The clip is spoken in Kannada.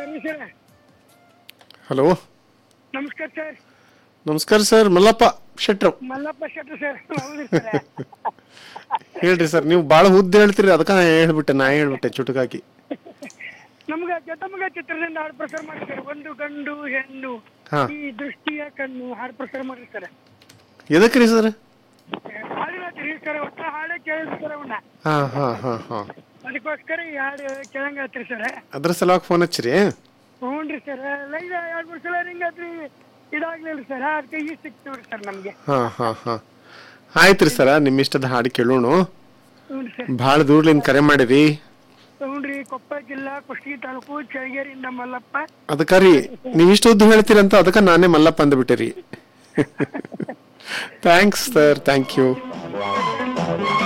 ರೀ ಸರ್ ಹಲೋ ನಮಸ್ಕಾರ ಸರ್ ನಮಸ್ಕಾರ ಸರ್ ಮಲ್ಲಪ್ಪ ಶೆಟ್ರು ಮಲ್ಲಪ್ಪ ಶೆಟ್ಟಿ ಸರ್ ಹೌದ್ರಿ ಸರ್ ಹೇಳ್ರಿ ಸರ್ ನೀವು ಭಾಳ ಉದ್ದ ಹೇಳ್ತೀರಿ ಅದಕ್ಕೆ ನಾ ಹೇಳ್ಬಿಟ್ಟೆ ನಾ ಹೇಳ್ಬಿಟ್ಟೆ ಚುಟುಕಾಕಿ ನಮ್ಗ ಜಟಮಗ ಚಿತ್ರದಿಂದ ಹಾಡು ಪ್ರಸಾರ ಮಾಡಿ ಸರ್ ಒಂದು ಗಂಡು ಹೆಣ್ಣು ಹಾ. ಈ ದೃಷ್ಟಿಯ ಕಣ್ಣು ಹಾಡು ಪ್ರಸಾರ ಮಾಡ್ರಿ ಸರ್ ಎದಕ್ಕೆ ರೀ ಸರ್ ಹಾಡಿನತ್ರಿ ಸರ್ ಒಟ್ಟ ಹಾಡೇ ಕೇಳಿದ್ರಿ ಸರ್ ಅವನ್ನ ಹಾಂ ಹಾಂ ಹಾಂ ಹಾಂ ಅದಕ್ಕೋಸ್ಕರ ಈ ಹಾಡು ಕೇಳಂಗತ್ರಿ ಸರ್ ಅದ್ರ ಸಲುವಾಗಿ ಫೋನ್ ಹಚ್ಚಿರಿ ಹ್ಞೂನ್ರಿ ಸರ್ ಲೈನ್ ಎರಡು ಮೂರು ಸಲ ಹಿಂಗಾದ್ರಿ ಇದಾಗ್ಲಿಲ್ಲ ಸರ್ ಅದಕ್ಕೆ ಈ ಸಿಕ್ತೀವ್ರಿ ಸರ್ ನಮ್ಗೆ ಹಾಂ ಹಾಂ ಹಾಂ ಆಯ್ತು ರೀ ಸರ ನಿಮ್ಮ ಇಷ್ಟದ ಹಾಡು ಕೇಳೋಣ ಹ್ಞೂ ಸರ್ ಭಾಳ ದೂರ್ಲಿಂದ ಕರೆ ಮಾಡಿರಿ ಹ್ಞೂನ್ರಿ ಕೊಪ್ಪಳ ಜಿಲ್ಲಾ ಕುಷ್ಟಗಿ ತಾಲೂಕು ಚಳಗೇರಿಯಿಂದ ಮಲ್ಲಪ್ಪ ಅದಕ್ಕೆ ರೀ ನೀವು ಇಷ್ಟು ಉದ್ದು ಹೇಳ್ತೀರಂತ ಅದಕ್ಕೆ ನಾನೇ ಮಲ್ಲಪ್ಪ ಅಂದ್ಬಿಟ್ಟೆ ರೀ ಥ್ಯಾಂಕ್ಸ್ ಸರ್ ಥ್ಯಾಂಕ್ ಯು